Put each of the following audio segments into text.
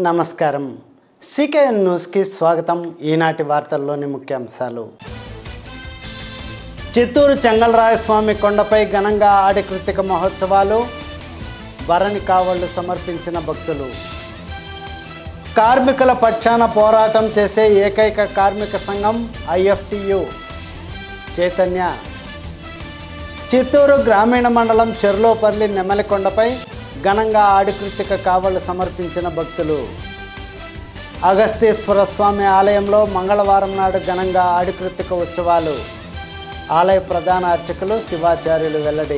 నమస్కారం సికేఎన్ న్యూస్కి స్వాగతం ఈనాటి వార్తల్లోని ముఖ్యాంశాలు చిత్తూరు చెంగలరాయస్వామి కొండపై ఘనంగా ఆడి కృతిక మహోత్సవాలు భరణి కావళ్లు సమర్పించిన భక్తులు కార్మికుల పక్షాన పోరాటం చేసే ఏకైక కార్మిక సంఘం ఐఎఫ్టియు చైతన్య చిత్తూరు గ్రామీణ మండలం చెర్లోపల్లి నెమలికొండపై ఘనంగా ఆడికృతిక కావళ్లు సమర్పించిన భక్తులు అగస్తేశ్వర స్వామి ఆలయంలో మంగళవారం నాడు ఘనంగా ఆడికృతిక ఉత్సవాలు ఆలయ ప్రధాన అర్చకులు శివాచార్యులు వెల్లడి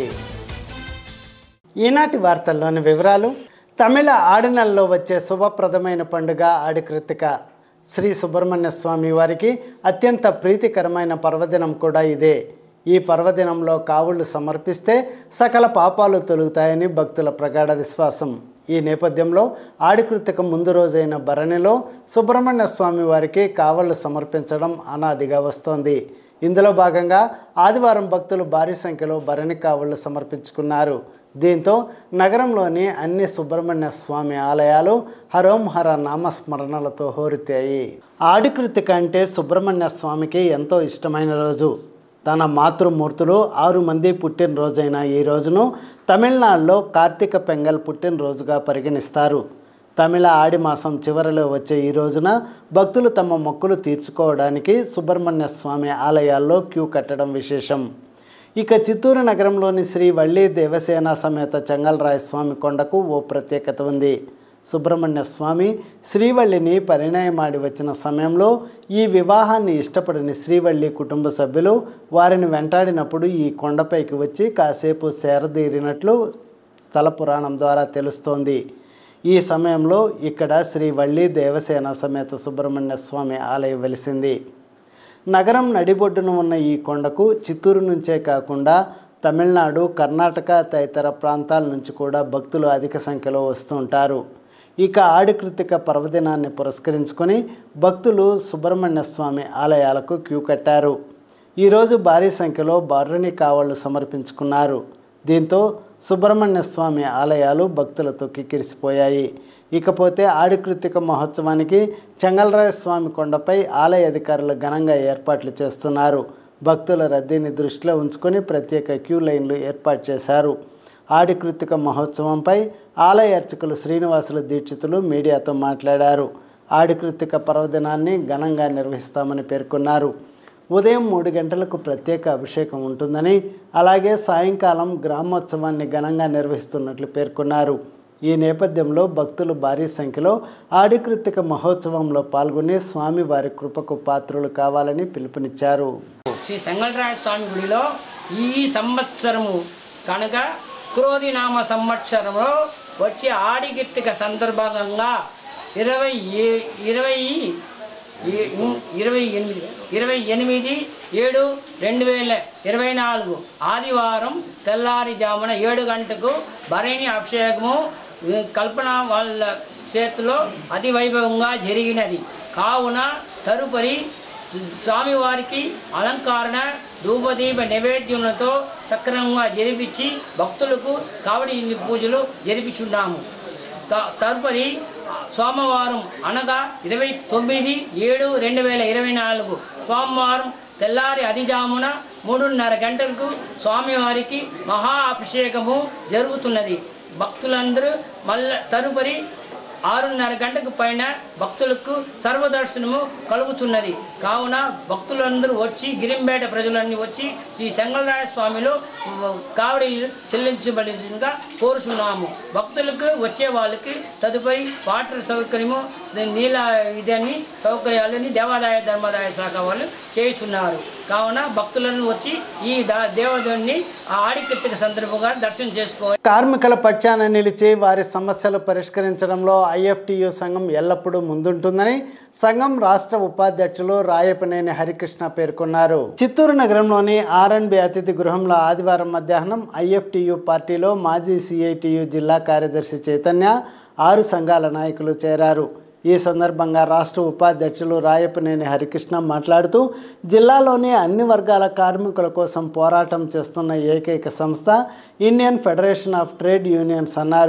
ఈనాటి వార్తల్లోని వివరాలు తమిళ ఆడినల్లో వచ్చే శుభప్రదమైన పండుగ ఆడికృతిక శ్రీ సుబ్రహ్మణ్య స్వామి వారికి అత్యంత ప్రీతికరమైన పర్వదినం కూడా ఇదే ఈ పర్వదినంలో కావుళ్ళు సమర్పిస్తే సకల పాపాలు తొలుగుతాయని భక్తుల ప్రగాఢ విశ్వాసం ఈ నేపథ్యంలో ఆడికృతిక ముందు రోజైన భరణిలో సుబ్రహ్మణ్య స్వామి వారికి కావళ్ళు సమర్పించడం అనాదిగా వస్తోంది ఇందులో భాగంగా ఆదివారం భక్తులు భారీ సంఖ్యలో భరణి కావళ్ళు సమర్పించుకున్నారు దీంతో నగరంలోని అన్ని సుబ్రహ్మణ్య స్వామి ఆలయాలు హరోం హర నామస్మరణలతో హోరుతాయి ఆడికృతిక అంటే సుబ్రహ్మణ్య స్వామికి ఎంతో ఇష్టమైన రోజు తన మాతృమూర్తులు ఆరు మంది పుట్టినరోజైన ఈ రోజును తమిళనాడులో కార్తీక పెంగల్ పుట్టినరోజుగా పరిగణిస్తారు తమిళ ఆడి మాసం చివరిలో వచ్చే ఈ రోజున భక్తులు తమ మొక్కులు తీర్చుకోవడానికి సుబ్రహ్మణ్య స్వామి ఆలయాల్లో క్యూ కట్టడం విశేషం ఇక చిత్తూరు నగరంలోని శ్రీ వల్లి దేవసేన సమేత చెంగల్రాయ స్వామి కొండకు ఓ ప్రత్యేకత ఉంది సుబ్రహ్మణ్య స్వామి శ్రీవల్లిని పరిణయమాడి వచ్చిన సమయంలో ఈ వివాహాన్ని ఇష్టపడని శ్రీవల్లి కుటుంబ సభ్యులు వారిని వెంటాడినప్పుడు ఈ కొండపైకి వచ్చి కాసేపు సేరదీరినట్లు స్థల పురాణం ద్వారా తెలుస్తోంది ఈ సమయంలో ఇక్కడ శ్రీ వల్లి దేవసేన సమేత సుబ్రహ్మణ్య స్వామి ఆలయం వెలిసింది నగరం నడిబొడ్డున ఉన్న ఈ కొండకు చిత్తూరు నుంచే కాకుండా తమిళనాడు కర్ణాటక తదితర ప్రాంతాల నుంచి కూడా భక్తులు అధిక సంఖ్యలో వస్తుంటారు ఇక ఆడికృతిక పర్వదినాన్ని పురస్కరించుకొని భక్తులు సుబ్రహ్మణ్య స్వామి ఆలయాలకు క్యూ కట్టారు ఈరోజు భారీ సంఖ్యలో బారుని కావళ్ళు సమర్పించుకున్నారు దీంతో సుబ్రహ్మణ్య స్వామి ఆలయాలు భక్తులతో కిక్కిరిసిపోయాయి ఇకపోతే ఆడికృతిక మహోత్సవానికి చెంగల్రాయ స్వామి కొండపై ఆలయ అధికారులు ఘనంగా ఏర్పాట్లు చేస్తున్నారు భక్తుల రద్దీని దృష్టిలో ఉంచుకొని ప్రత్యేక క్యూ లైన్లు ఏర్పాటు చేశారు ఆడికృతిక మహోత్సవంపై ఆలయ అర్చకులు శ్రీనివాసులు దీక్షితులు మీడియాతో మాట్లాడారు ఆడికృతిక పర్వదినాన్ని ఘనంగా నిర్వహిస్తామని పేర్కొన్నారు ఉదయం మూడు గంటలకు ప్రత్యేక అభిషేకం ఉంటుందని అలాగే సాయంకాలం గ్రామోత్సవాన్ని ఘనంగా నిర్వహిస్తున్నట్లు పేర్కొన్నారు ఈ నేపథ్యంలో భక్తులు భారీ సంఖ్యలో ఆడికృతిక మహోత్సవంలో పాల్గొని స్వామివారి కృపకు పాత్రులు కావాలని పిలుపునిచ్చారు శ్రీ సంగళరాయ స్వామి గుడిలో ఈ సంవత్సరము కనుక క్రోధి నామ సంవత్సరంలో వచ్చే ఆడిగిత్తిక సందర్భంగా ఇరవై ఏ- ఇరవై ఏ- ఇరవై ఎనిమిది ఇరవై ఎనిమిది ఏడు రెండు వేల ఇరవై నాలుగు ఆదివారం తెల్లారిజామున ఏడు గంటకు భరణి అభిషేకము ఈ కల్పన వాళ్ళ చేతిలో అతి వైభవంగా జరిగినది కావున తదుపరి స్వామివారికి అలంకరణ ధూపదీప నైవేద్యములతో సక్రమంగా జరిపించి భక్తులకు కావడి పూజలు జరిపించున్నాము త- తదుపరి సోమవారం అనగా ఇరవై తొమ్మిది ఏడు రెండు వేల ఇరవై నాలుగు సోమవారం తెల్లారి అధిజామున మూడున్నర గంటలకు స్వామివారికి మహా అభిషేకము జరుగుతున్నది భక్తులందరూ మళ్ళీ తదుపరి ఆరున్నర గంటకు పైన భక్తులకు సర్వదర్శనము కలుగుతున్నది కావున భక్తులందరూ వచ్చి గిరింపేట ప్రజలన్నీ వచ్చి శ్రీ సంగళరాయ స్వామిలో కావడి చెల్లించబడిగా కోరుచున్నాము భక్తులకు వచ్చే వాళ్ళకి తదుపరి వాటర్ సౌకర్యము నీళ్ళ ఇదని సౌకర్యాలని దేవాదాయ ధర్మాదాయ శాఖ వాళ్ళు చేస్తున్నారు కావున భక్తులను వచ్చి ఈ దా- దేవదేవుని ఆ ఆడికత్తిక సందర్భంగా దర్శనం చేసుకోవాలి కార్మికుల పక్షాన నిలిచి వారి సమస్యలు పరిష్కరించడంలో ఐఎఫ్టియు సంఘం ఎల్లప్పుడూ ముందుంటుందని సంఘం రాష్ట్ర ఉపాధ్యక్షులు రాయపనేని హరికృష్ణ పేర్కొన్నారు చిత్తూరు నగరంలోని ఆర్ఎన్బి అతిథి గృహంలో ఆదివారం మధ్యాహ్నం ఐఎఫ్టియు పార్టీలో మాజీ సిఐటియు జిల్లా కార్యదర్శి చైతన్య ఆరు సంఘాల నాయకులు చేరారు ఈ సందర్భంగా రాష్ట్ర ఉపాధ్యక్షులు రాయపనేని హరికృష్ణ మాట్లాడుతూ జిల్లాలోని అన్ని వర్గాల కార్మికుల కోసం పోరాటం చేస్తున్న ఏకైక సంస్థ Indian Federation of Trade Unions అన్నారు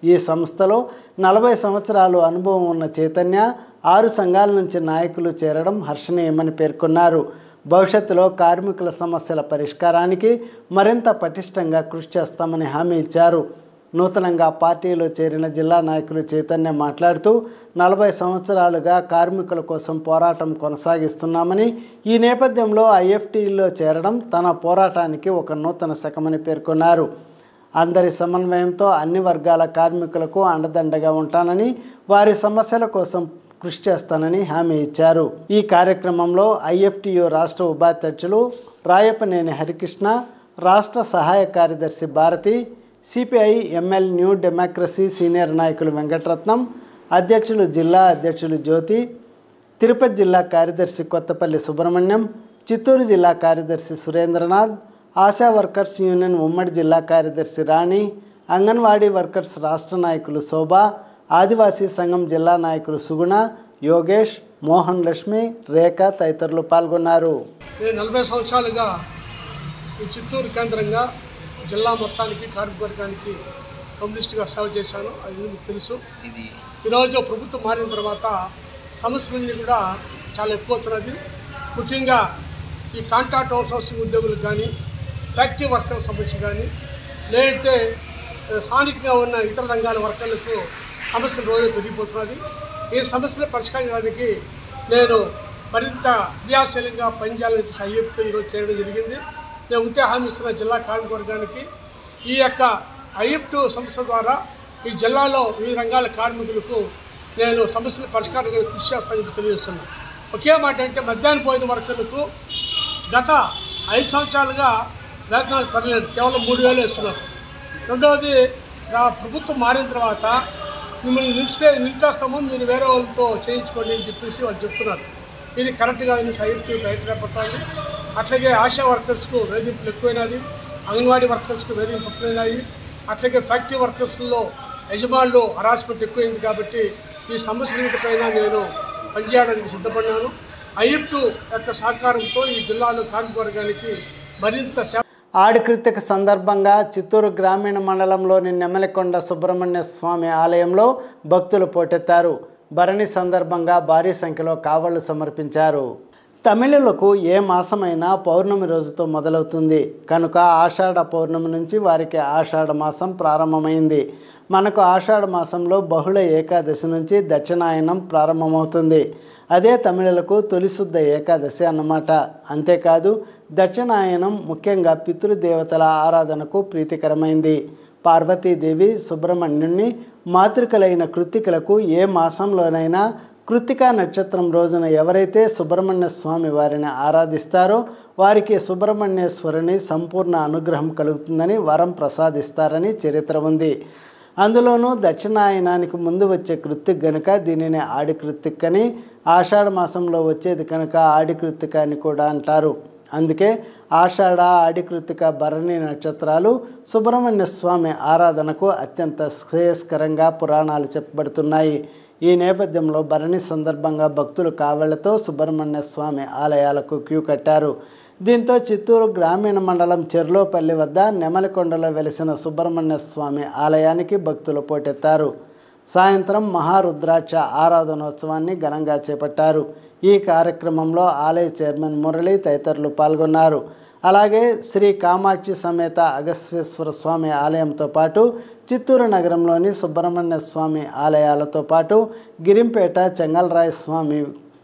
ఈ సంస్థలో నలభై సంవత్సరాలు అనుభవం ఉన్న చైతన్య ఆరు సంఘాల నుంచి నాయకులు చేరడం హర్షణీయమని పేర్కొన్నారు భవిష్యత్తులో కార్మికుల సమస్యల పరిష్కారానికి మరింత పటిష్టంగా కృషి చేస్తామని హామీ ఇచ్చారు నూతనంగా పార్టీలో చేరిన జిల్లా నాయకులు చైతన్య మాట్లాడుతూ నలభై సంవత్సరాలుగా కార్మికుల కోసం పోరాటం కొనసాగిస్తున్నామని ఈ నేపథ్యంలో ఐఎఫ్టీలో చేరడం తన పోరాటానికి ఒక నూతన శకమని పేర్కొన్నారు అందరి సమన్వయంతో అన్ని వర్గాల కార్మికులకు అండదండగా ఉంటానని వారి సమస్యల కోసం కృషి చేస్తానని హామీ ఇచ్చారు ఈ కార్యక్రమంలో ఐఎఫ్టియు రాష్ట్ర ఉపాధ్యక్షులు రాయపనేని హరికృష్ణ రాష్ట్ర సహాయ కార్యదర్శి Bharathi CPI ML New Democracy senior నాయకులు వెంకటరత్నం అధ్యక్షులు జిల్లా అధ్యక్షులు జ్యోతి తిరుపతి జిల్లా కార్యదర్శి కొత్తపల్లి సుబ్రహ్మణ్యం చిత్తూరు జిల్లా కార్యదర్శి సురేంద్రనాథ్ ఆశా వర్కర్స్ యూనియన్ ఉమ్మడి జిల్లా కార్యదర్శి రాణి అంగన్వాడీ వర్కర్స్ రాష్ట్ర నాయకులు శోభ ఆదివాసీ సంఘం జిల్లా నాయకులు సుగుణ యోగేష్ మోహన్ లక్ష్మి రేఖ తదితరులు పాల్గొన్నారు నేను నలభై సంవత్సరాలుగా ఈ చిత్తూరు కేంద్రంగా జిల్లా మొత్తానికి కార్మికవర్గానికి కమ్యూనిస్ట్గా సేవ చేశాను అది మీకు తెలుసు ఈరోజు ప్రభుత్వం మారిన తర్వాత సమస్యలన్నీ కూడా చాలా ఎక్కువ అవుతున్నది ముఖ్యంగా ఈ కాంట్రాక్ట్ అవుట్సోర్సింగ్ ఉద్యోగులకు కానీ ఫ్యాక్టరీ వర్కర్లకు సంబంధించి కానీ లేదంటే ఆ, స్థానికంగా ఉన్న ఇతర రంగాల వర్కర్లకు సమస్యలు రోజు పెరిగిపోతున్నది ఈ సమస్యలు పరిష్కరించడానికి నేను మరింత క్రియాశీలంగా పనిచేయాలని చెప్పేసి ఐఎఫ్తో ఈరోజు చేయడం జరిగింది నేను ఉంటే హామీ ఇస్తున్న జిల్లా కార్మిక వర్గానికి ఈ యొక్క ఐఎఫ్టు సంస్థ ద్వారా ఈ జిల్లాలో వివిధ రంగాల కార్మికులకు నేను సమస్యల పరిష్కారానికి కృషి చేస్తానని చెప్పి తెలియజేస్తున్నాను ఒకే మాట అంటే మధ్యాహ్న భోజన వర్కర్లకు గత ఐదు సంవత్సరాలుగా వేతనాలు పర్లేదు కేవలం మూడు వేలు ఇస్తున్నారు రెండవది నా ప్రభుత్వం మారిన తర్వాత మిమ్మల్ని నిలిచిపే నిలిపేస్తాము మీరు వేరే వాళ్ళతో చేయించుకోండి అని చెప్పేసి వాళ్ళు చెప్తున్నారు ఇది కరెక్ట్గా అని సైన్కి బయట రేపట్టాలి అట్లాగే ఆశా వర్కర్స్కు వేధింపులు ఎక్కువైనది అంగన్వాడీ వర్కర్స్కు వేధింపులు ఎక్కువైనాయి అట్లాగే ఫ్యాక్టరీ వర్కర్స్లో యజమానులు హరాస్మెంట్ ఎక్కువైంది కాబట్టి ఈ సమస్యలన్నిటిపైన నేను పనిచేయడానికి సిద్ధపడినాను ఐఎఫ్టు యొక్క సహకారంతో ఈ జిల్లాలో కార్మిక వర్గానికి మరింత సేవ ఆడికృతిక సందర్భంగా చిత్తూరు గ్రామీణ మండలంలోని నెమలికొండ సుబ్రహ్మణ్య స్వామి ఆలయంలో భక్తులు పోటెత్తారు భరణి సందర్భంగా భారీ సంఖ్యలో కావళ్లు సమర్పించారు తమిళులకు ఏ మాసమైనా పౌర్ణమి రోజుతో మొదలవుతుంది కనుక ఆషాఢ పౌర్ణమి నుంచి వారికి ఆషాఢ మాసం ప్రారంభమైంది మనకు ఆషాఢ మాసంలో బహుళ ఏకాదశి నుంచి దక్షిణాయనం ప్రారంభమవుతుంది అదే తమిళులకు తొలిశుద్ధ ఏకాదశి అన్నమాట అంతేకాదు దక్షిణాయనం ముఖ్యంగా పితృదేవతల ఆరాధనకు ప్రీతికరమైంది పార్వతీదేవి సుబ్రహ్మణ్యుణ్ణి మాతృకలైన కృత్తికలకు ఏ మాసంలోనైనా కృత్తికా నక్షత్రం రోజున ఎవరైతే సుబ్రహ్మణ్య స్వామి వారిని ఆరాధిస్తారో వారికి సుబ్రహ్మణ్యేశ్వరుని సంపూర్ణ అనుగ్రహం కలుగుతుందని వరం ప్రసాదిస్తారని చరిత్ర ఉంది అందులోనూ దక్షిణాయనానికి ముందు వచ్చే కృత్తిక్ గనుక దీనిని ఆడి కృత్తిక్ అని ఆషాఢ మాసంలో వచ్చేది కనుక ఆడి కృత్తిక అని కూడా అంటారు అందుకే ఆషాఢ ఆడి కృత్తిక భరణి నక్షత్రాలు సుబ్రహ్మణ్య స్వామి ఆరాధనకు అత్యంత శ్రేయస్కరంగా పురాణాలు చెప్పబడుతున్నాయి ఈ నేపథ్యంలో భరణి సందర్భంగా భక్తులు కావళ్లతో సుబ్రహ్మణ్య స్వామి ఆలయాలకు క్యూ కట్టారు దీంతో చిత్తూరు గ్రామీణ మండలం చెర్లోపల్లి వద్ద నెమలికొండలో వెలిసిన సుబ్రహ్మణ్య స్వామి ఆలయానికి భక్తులు పోటెత్తారు సాయంత్రం మహారుద్రాక్ష ఆరాధనోత్సవాన్ని ఘనంగా చేపట్టారు ఈ కార్యక్రమంలో ఆలయ చైర్మన్ మురళి తదితరులు పాల్గొన్నారు అలాగే శ్రీ కామాక్షి సమేత అగస్వేశ్వర స్వామి ఆలయంతో పాటు చిత్తూరు నగరంలోని సుబ్రహ్మణ్య స్వామి ఆలయాలతో పాటు గిరింపేట చెంగల్రాయ స్వామి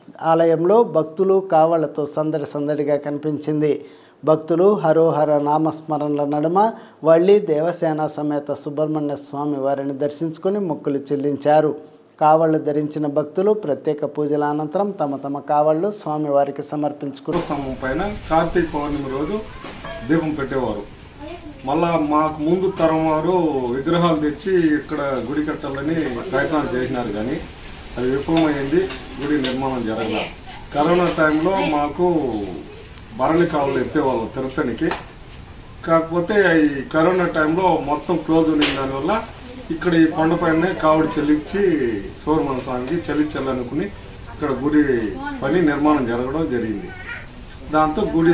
ఆలయంలో భక్తులు కావళ్లతో సందడి సందడిగా కనిపించింది భక్తులు హరోహర నామస్మరణల నడుమ వళ్ళీ దేవసేన సమేత సుబ్రహ్మణ్య స్వామి వారిని దర్శించుకుని మొక్కులు చెల్లించారు కావళ్ళు ధరించిన భక్తులు ప్రత్యేక పూజల అనంతరం తమ తమ కావళ్ళు స్వామివారికి సమర్పించుకున్నారు స్తంభం పైన కార్తీక పౌర్ణమి రోజు దీపం పెట్టేవారు మళ్ళా మాకు ముందు తరం వారు విగ్రహాలు తెచ్చి ఇక్కడ గుడి కట్టాలని ప్రయత్నాలు చేసినారు కానీ అది విఫలమైంది గుడి నిర్మాణం జరగల కరోనా టైంలో మాకు భరణి కావులు ఎత్తేవాళ్ళు తిరుతనికి కాకపోతే ఈ కరోనా టైంలో మొత్తం క్లోజ్ ఉన్న దానివల్ల ఇక్కడ ఈ కొండపైనే కావుడు చెల్లించి సూర్యమన స్వామికి చెల్లించాలనుకుని ఇక్కడ గుడి పని నిర్మాణం జరగడం జరిగింది దాంతో గుడి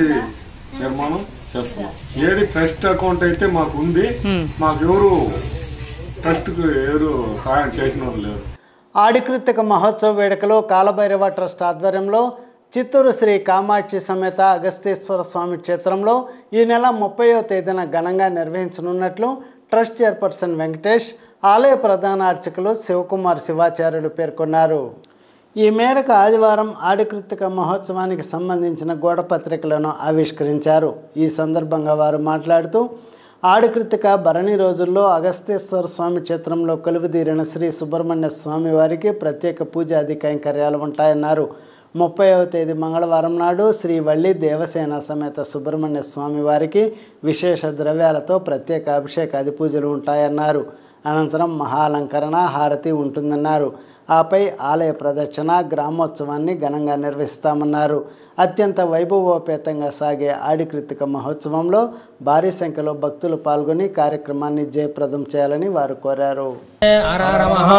నిర్మాణం చేస్తున్నాం ఏది ట్రస్ట్ అకౌంట్ అయితే మాకు ఉంది మాకు ఎవరు ట్రస్ట్కు ఎవరు సహాయం చేసిన వాళ్ళు లేరు ఆడికృతిక మహోత్సవ వేడుకలు కాలభైరవ ట్రస్ట్ ఆధ్వర్యంలో చిత్తూరు శ్రీ కామాక్షి సమేత అగస్తేశ్వర స్వామి క్షేత్రంలో ఈ నెల ముప్పయో తేదీన ఘనంగా నిర్వహించనున్నట్లు ట్రస్ట్ చైర్పర్సన్ వెంకటేష్ ఆలయ ప్రధాన అర్చకులు శివకుమార్ శివాచార్యులు పేర్కొన్నారు ఈ మేరకు ఆదివారం ఆడికృతిక మహోత్సవానికి సంబంధించిన గోడ పత్రికలను ఆవిష్కరించారు ఈ సందర్భంగా వారు మాట్లాడుతూ ఆడికృతిక భరణి రోజుల్లో అగస్తేశ్వర స్వామి క్షేత్రంలో కొలువుదీరిన శ్రీ సుబ్రహ్మణ్య స్వామి వారికి ప్రత్యేక పూజాది కైంకర్యాలు ఉంటాయన్నారు ముప్పైవ తేదీ మంగళవారం నాడు శ్రీ వల్లి దేవసేన సమేత సుబ్రహ్మణ్య స్వామి వారికి విశేష ద్రవ్యాలతో ప్రత్యేక అభిషేకాది పూజలు ఉంటాయన్నారు అనంతరం మహాలంకరణ హారతి ఉంటుందన్నారు ఆపై ఆలయ ప్రదక్షిణ గ్రామోత్సవాన్ని ఘనంగా నిర్వహిస్తామన్నారు అత్యంత వైభవోపేతంగా సాగే ఆడికృతిక మహోత్సవంలో భారీ సంఖ్యలో భక్తులు పాల్గొని కార్యక్రమాన్ని జయప్రదం చేయాలని వారు కోరారు அரர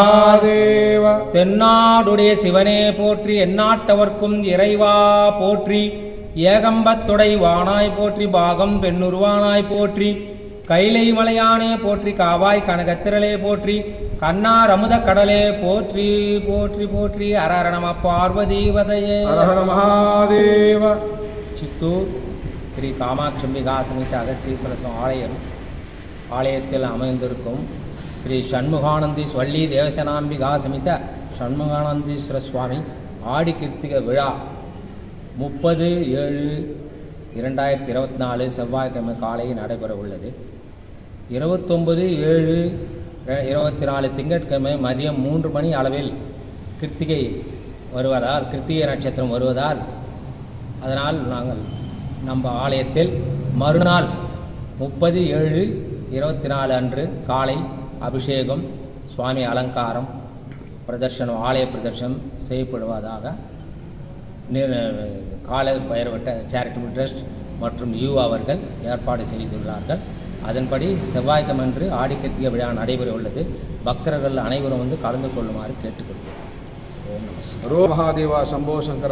மகாதேவ தென்னாடுடைய சிவனே போற்றி எந்நாட்டவர்க்கும் இறைவா போற்றி ஏகம்பத்துடை வானாய் போற்றி பாகம் பெண்ணுருவானாய் போற்றி கைலை மலையானே போற்றி காவாய் கனகத்திரளே போற்றி கண்ணார் அமுத கடலே போற்றி போற்றி போற்றி அரர நம பார்வதீவதையே హర మహాదేవ சித்தூர் ஸ்ரீ காமாட்சம்பிகா சமித அகஸ்தீஸ்வர சுவாமி ஆலயம் ஆலயத்தில் அமைந்திருக்கும் ஸ்ரீ சண்முகானந்தி வள்ளி தேவசனாம்பிகா சமித சண்முகானந்தீஸ்வர சுவாமி ஆடி கிருத்திக விழா முப்பது ஏழு இரண்டாயிரத்தி இருபத்தி நாலு செவ்வாய்க்கிழமை காலை நடைபெற உள்ளது இருபத்தொம்பது ஏழு ரெ- இருபத்தி நாலு திங்கட்கிழமை மதியம் மூன்று மணி அளவில் கிருத்திகை வருவதால் கிருத்திகை நட்சத்திரம் வருவதால் அதனால் நாங்கள் நம்ம ஆலயத்தில் மறுநாள் முப்பது ஏழு இருபத்தி நாலு அன்று காலை அபிஷேகம் சுவாமி அலங்காரம் பிரதர்ஷனம் ஆலய பிரதர்ஷனம் செய்யப்படுவதாக நி- கால பயிர்வட்ட சேரிட்டபிள் ட்ரஸ்ட் மற்றும் யூ அவர்கள் ஏற்பாடு செய்துள்ளார்கள் அதன்படி செவ்வாய்க்கிழமன்று ஆடிக்கத்திய விழா நடைபெற உள்ளது பக்தர்கள் அனைவரும் வந்து கலந்து கொள்ளுமாறு கேட்டுக்கொள்கிறோம் ஓம் நம சிவாய. రో మహాదేవ శంభో శంకర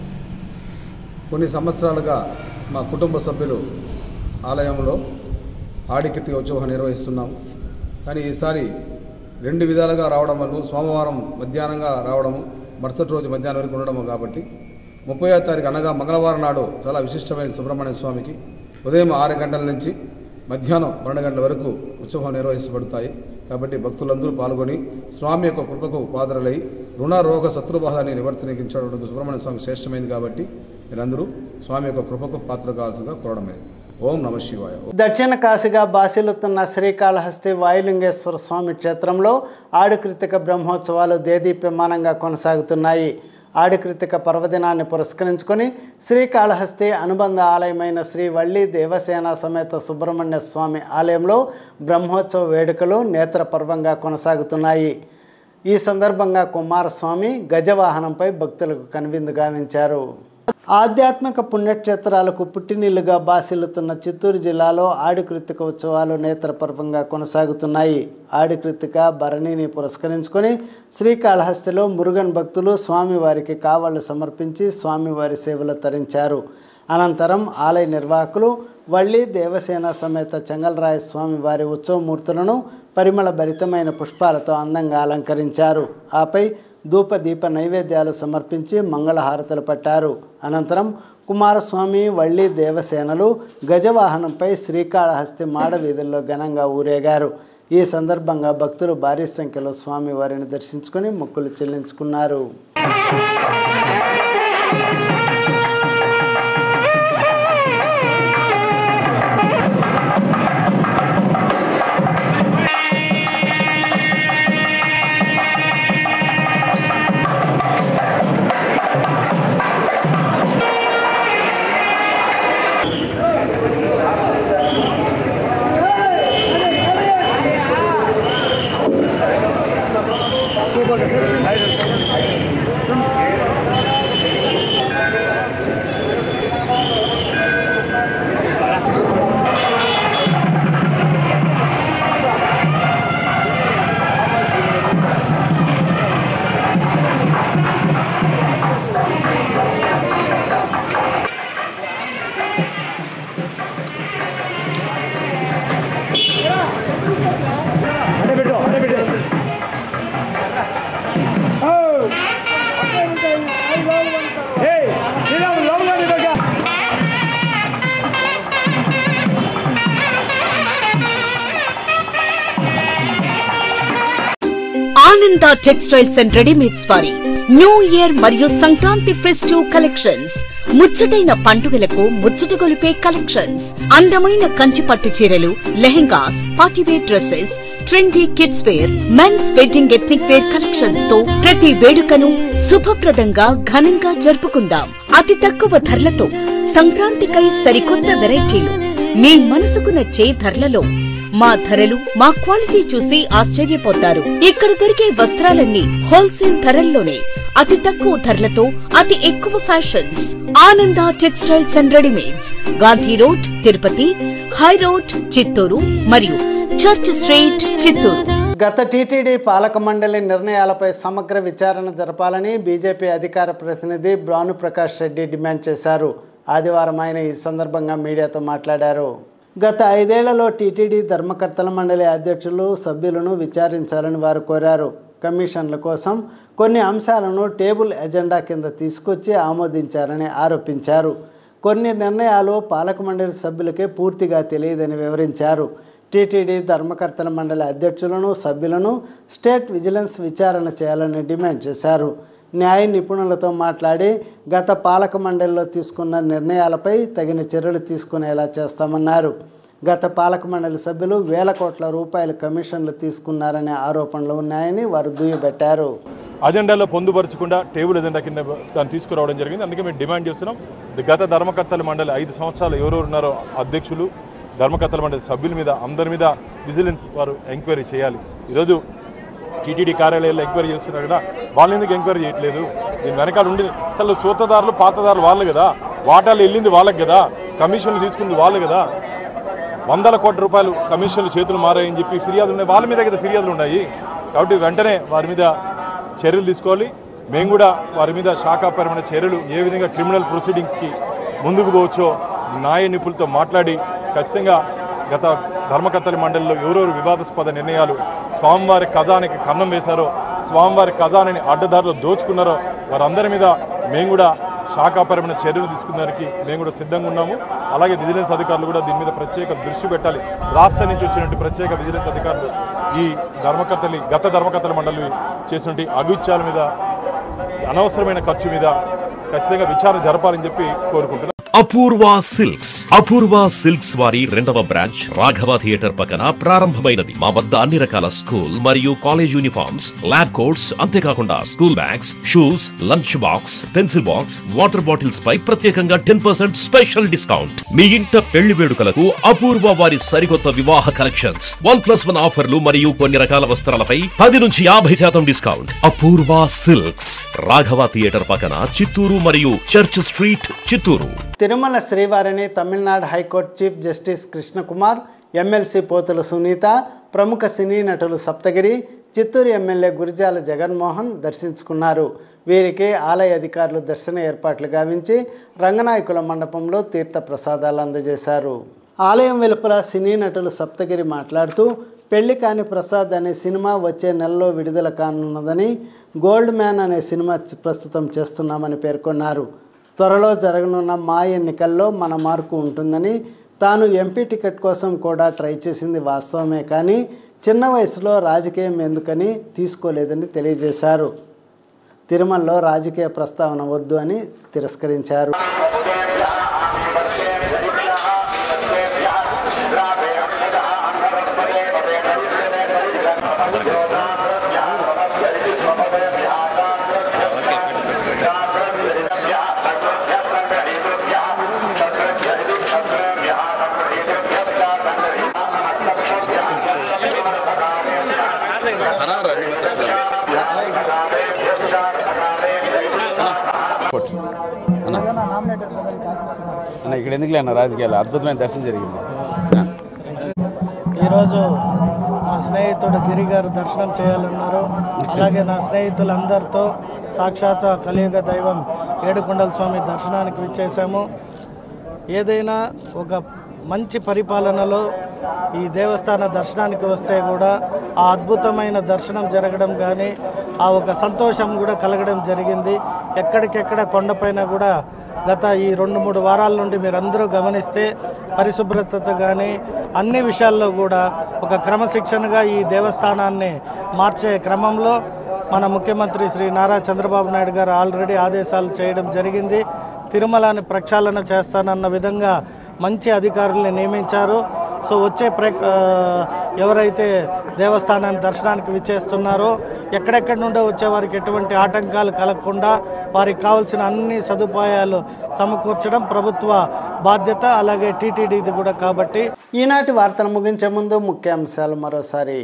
కొన్ని సంవత్సరాలుగా మా కుటుంబ సభ్యులు ఆలయంలో ఆడికత్తి ఉత్సవం నిర్వహిస్తున్నాం కానీ ఈసారి రెండు విధాలుగా రావడం వల్ల సోమవారం మధ్యాహ్నంగా రావడము మరుసటి రోజు మధ్యాహ్నం వరకు ఉండడము కాబట్టి ముప్పై తారీఖు అనగా మంగళవారం నాడు చాలా విశిష్టమైన సుబ్రహ్మణ్య స్వామికి ఉదయం ఆరు గంటల నుంచి మధ్యాహ్నం పన్నెండు గంటల వరకు ఉత్సవం నిర్వహించబడతాయి కాబట్టి భక్తులందరూ పాల్గొని స్వామి యొక్క కృపకు పాత్రలై రుణ రోగ శత్రుబాధాన్ని నివర్తనించడం సుబ్రహ్మణ్య స్వామి శ్రేష్టమైంది కాబట్టి మీరందరూ స్వామి యొక్క కృపకు పాత్ర కావాల్సిందిగా కోరడమైంది ఓం నమ శివాయ దక్షిణ కాశీగా బాసిల్లుతున్న శ్రీకాళహస్తి వాయులింగేశ్వర స్వామి క్షేత్రంలో ఆడుకృతిక బ్రహ్మోత్సవాలు దేదీప్యమానంగా కొనసాగుతున్నాయి ఆడికృతిక పర్వదినాన్ని పురస్కరించుకొని శ్రీకాళహస్తి అనుబంధ ఆలయమైన శ్రీ వల్లి దేవసేన సమేత సుబ్రహ్మణ్య స్వామి ఆలయంలో బ్రహ్మోత్సవ వేడుకలు నేత్రపర్వంగా కొనసాగుతున్నాయి ఈ సందర్భంగా కుమారస్వామి గజవాహనంపై భక్తులకు కనువిందు గావించారు ఆధ్యాత్మిక పుణ్యక్షేత్రాలకు పుట్టినిల్లుగా బాసిల్లుతున్న చిత్తూరు జిల్లాలో ఆడికృతిక ఉత్సవాలు నేత్రపర్వంగా కొనసాగుతున్నాయి ఆడికృతిక భరణిని పురస్కరించుకొని శ్రీకాళహస్తిలో మురుగన్ భక్తులు స్వామివారికి కావళ్ళు సమర్పించి స్వామివారి సేవలు తరించారు అనంతరం ఆలయ నిర్వాహకులు వల్లి దేవసేన సమేత చెంగల్రాయ స్వామి వారి ఉత్సవమూర్తులను పరిమళ భరితమైన పుష్పాలతో అందంగా అలంకరించారు ఆపై ధూప దీప నైవేద్యాలు సమర్పించి మంగళహారతులు పట్టారు అనంతరం కుమారస్వామి వల్లి దేవసేనలు గజవాహనంపై శ్రీకాళహస్తి మాడ వీధుల్లో ఘనంగా ఊరేగారు ఈ సందర్భంగా భక్తులు భారీ సంఖ్యలో స్వామివారిని దర్శించుకొని మొక్కులు చెల్లించుకున్నారు ఆనంద టెక్స్టైల్స్ అండ్ రెడీమేడ్స్ వారి న్యూ ఇయర్ మరియు సంక్రాంతి ఫెస్టివ్ కలెక్షన్స్ ముచ్చటైన పండుగలకు ముచ్చట గొలిపే కలెక్షన్స్ అందమైన కంచి పట్టు చీరలు lehengas party wear dresses trendy kids wear men's wedding ethnic wear collections తో ప్రతి వేడుకను శుభప్రదంగా ఘనంగా జరుపుకుందాం అతి తక్కువ ధరలతో సంక్రాంతికై సరికొత్త వెరైటీలు మీ మనసుకు నచ్చే ధరలలో మా ధరలు మా క్వాలిటీ చూసి ఆశ్చర్యపోతారు ఇక్కడ దొరికే వస్త్రాలన్నీ హోల్సేల్ ధరల్లోనే అతి తక్కువ ధరలతో అతి ఎక్కువ fashions Ananda textiles and readymades Gandhi road Tirupati high road Chittoor మరియు చర్చ్ స్ట్రీట్ చిత్తూరు గత టీటీడీ పాలక మండలి నిర్ణయాలపై సమగ్ర విచారణ జరపాలని బీజేపీ అధికార ప్రతినిధి భానుప్రకాష్ రెడ్డి డిమాండ్ చేశారు ఆదివారం ఆయన ఈ సందర్భంగా మీడియాతో మాట్లాడారు గత ఐదేళ్లలో టీటీడీ ధర్మకర్తల మండలి అధ్యక్షులు సభ్యులను విచారించాలని వారు కోరారు కమిషన్ల కోసం కొన్ని అంశాలను టేబుల్ ఎజెండా కింద తీసుకొచ్చి ఆమోదించారని ఆరోపించారు కొన్ని నిర్ణయాలు పాలక మండలి సభ్యులకే పూర్తిగా తెలియదని వివరించారు టీటీడీ ధర్మకర్తల మండలి అధ్యక్షులను సభ్యులను స్టేట్ విజిలెన్స్ విచారణ చేయాలని డిమాండ్ చేశారు న్యాయ నిపుణులతో మాట్లాడి గత పాలక మండలిలో తీసుకున్న నిర్ణయాలపై తగిన చర్యలు తీసుకునేలా చేస్తామన్నారు గత పాలక మండలి సభ్యులు వేల కోట్ల రూపాయల కమిషన్లు తీసుకున్నారనే ఆరోపణలు ఉన్నాయని వారు దుయ్యబట్టారు అజెండాలో పొందుపరచకుండా టేబుల్ ఎజెండా కింద దాన్ని తీసుకురావడం జరిగింది అందుకే మేము డిమాండ్ చేస్తున్నాం గత ధర్మకర్తల మండలి ఐదు సంవత్సరాలు ఎవరెవరు ఉన్నారో అధ్యక్షులు ధర్మకర్తల మండలి సభ్యుల మీద అందరి మీద విజిలెన్స్ వారు ఎంక్వైరీ చేయాలి ఈరోజు టీటీడీ కార్యాలయాల్లో ఎంక్వైరీ చేస్తున్నారు కదా వాళ్ళు ఎందుకు ఎంక్వైరీ చేయట్లేదు దీని వెనకాల ఉండి అసలు సూతదారులు పాతదారులు వాళ్ళు కదా వాటాలు వెళ్ళింది వాళ్ళకి కదా కమిషన్లు తీసుకుంది వాళ్ళు కదా వందల కోట్ల రూపాయలు కమిషన్లు చేతులు మారాయని చెప్పి ఫిర్యాదులు ఉన్నాయి వాళ్ళ మీద కదా ఫిర్యాదులు ఉన్నాయి కాబట్టి వెంటనే వారి మీద చర్యలు తీసుకోవాలి మేము కూడా వారి మీద శాఖాపరమైన చర్యలు ఏ విధంగా క్రిమినల్ ప్రొసీడింగ్స్కి ముందుకు పోవచ్చో న్యాయ నిపుణులతో మాట్లాడి ఖచ్చితంగా గత ధర్మకర్తల మండలిలో ఎవరెవరు వివాదాస్పద నిర్ణయాలు స్వామివారి ఖజానికి కన్నం వేశారో స్వామివారి ఖజానాని అడ్డదారిలో దోచుకున్నారో వారందరి మీద మేము కూడా శాఖాపరమైన చర్యలు తీసుకునేదానికి మేము కూడా సిద్ధంగా ఉన్నాము అలాగే విజిలెన్స్ అధికారులు కూడా దీని మీద ప్రత్యేక దృష్టి పెట్టాలి రాష్ట్రం నుంచి వచ్చినటువంటి ప్రత్యేక విజిలెన్స్ అధికారులు ఈ ధర్మకర్తలి గత ధర్మకర్తల మండలి చేసినటువంటి అగుత్యాల మీద అనవసరమైన ఖర్చు మీద ఖచ్చితంగా విచారణ జరపాలని చెప్పి కోరుకుంటున్నాను అపూర్వ సిల్క్స్ అపూర్వ సిల్క్స్ వారి రెండవ బ్రాంచ్ రాఘవ థియేటర్ పక్కన ప్రారంభమైనది మా వద్ద అన్ని రకాల స్కూల్ మరియు కాలేజ్ యూనిఫామ్స్ ల్యాబ్ కోట్స్ అంతేకాకుండా school bags shoes lunch box pencil box water bottles పై ప్రత్యేకంగా టెన్ పర్సెంట్ స్పెషల్ డిస్కౌంట్ మీ ఇంట పెళ్లి వేడుకలకు అపూర్వ వారి సరికొత్త వివాహ కలెక్షన్స్ వన్ ప్లస్ వన్ ఆఫర్లు మరియు కొన్ని రకాల వస్త్రాలపై పది నుంచి యాభై శాతం discount Apoorva silks Raghava theatre పక్కన చిత్తూరు మరియు చర్చ్ స్ట్రీట్ చిత్తూరు తిరుమల శ్రీవారిని Tamil Nadu high court chief justice Krishnakumar MLC Pothula Sunitha ప్రముఖ సినీ నటులు సప్తగిరి చిత్తూరు ఎమ్మెల్యే గురిజాల జగన్మోహన్ దర్శించుకున్నారు వీరికి ఆలయ అధికారులు దర్శన ఏర్పాట్లు గావించి రంగనాయకుల మండపంలో తీర్థ ప్రసాదాలు అందజేశారు ఆలయం వెలుపల సినీ నటులు సప్తగిరి మాట్లాడుతూ పెళ్లి కాని ప్రసాద్ అనే సినిమా వచ్చే నెలలో విడుదల కానున్నదని గోల్డ్ మ్యాన్ అనే సినిమా ప్రస్తుతం చేస్తున్నామని పేర్కొన్నారు త్వరలో జరగనున్న మా ఎన్నికల్లో మన మార్కు ఉంటుందని తాను ఎంపీ టికెట్ కోసం కూడా ట్రై చేసింది వాస్తవమే కానీ చిన్న వయసులో రాజకీయం ఎందుకని తీసుకోలేదని తెలియజేశారు తిరుమలలో రాజకీయ ప్రస్తావన వద్దు అని తిరస్కరించారు అన్న ఇక్కడ ఎందుకు లేన్న రాజకీయాలు అద్భుతమైన దర్శనం జరిగింది ఈరోజు మా స్నేహితుడు గిరి గారు దర్శనం చేయాలన్నారు అలాగే నా స్నేహితులందరితో సాక్షాత్ కలియుగ దైవం ఏడుకొండల స్వామి దర్శనానికి విచ్చేసాము ఏదైనా ఒక మంచి పరిపాలనలో ఈ దేవస్థాన దర్శనానికి వస్తే కూడా ఆ అద్భుతమైన దర్శనం జరగడం కానీ ఆ ఒక సంతోషం కూడా కలగడం జరిగింది ఎక్కడికెక్కడ కొండపైన కూడా గత ఈ రెండు మూడు వారాల నుండి మీరందరూ గమనిస్తే పరిశుభ్రత కానీ అన్ని విషయాల్లో కూడా ఒక క్రమశిక్షణగా ఈ దేవస్థానాన్ని మార్చే క్రమంలో మన ముఖ్యమంత్రి శ్రీ నారా చంద్రబాబు నాయుడు గారు ఆల్రెడీ ఆదేశాలు చేయడం జరిగింది తిరుమలని ప్రక్షాళన చేస్తానన్న విధంగా మంచి అధికారుల్ని నియమించారు సో వచ్చే ప్ర ఆ, ఎవరైతే దేవస్థానాన్ని దర్శనానికి విచ్చేస్తున్నారో ఎక్కడెక్కడి నుండో వచ్చే వారికి ఎటువంటి ఆటంకాలు కలగకుండా వారికి కావాల్సిన అన్ని సదుపాయాలు సమకూర్చడం ప్రభుత్వ బాధ్యత అలాగే టీటీడీది కూడా కాబట్టి ఈనాటి వార్తను ముగించే ముందు ముఖ్యాంశాలు మరోసారి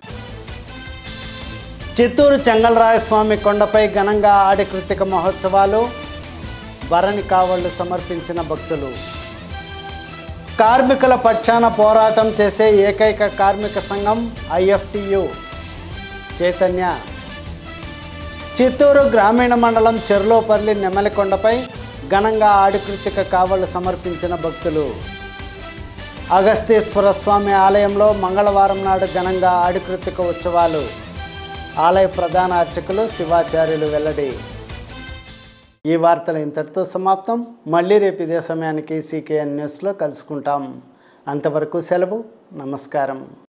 చిత్తూరు చెంగలరాయస్వామి కొండపై ఘనంగా ఆడి కృతిక మహోత్సవాలు భరణి కావళ్లు సమర్పించిన భక్తులు కార్మికుల పక్షాన పోరాటం చేసే ఏకైక కార్మిక సంఘం ఐఎఫ్టియు చైతన్య చిత్తూరు గ్రామీణ మండలం చెర్లోపల్లి నెమలికొండపై ఘనంగా ఆడికృతిక కావళ్లు సమర్పించిన భక్తులు అగస్తేశ్వర స్వామి ఆలయంలో మంగళవారం నాడు ఘనంగా ఆడికృతిక ఉత్సవాలు ఆలయ ప్రధాన అర్చకులు శివాచార్యులు వెల్లడి ఈ వార్తలు ఇంతటితో సమాప్తం మళ్ళీ రేపు ఇదే సమయానికి సీకేఎన్ న్యూస్లో కలుసుకుంటాం అంతవరకు సెలవు నమస్కారం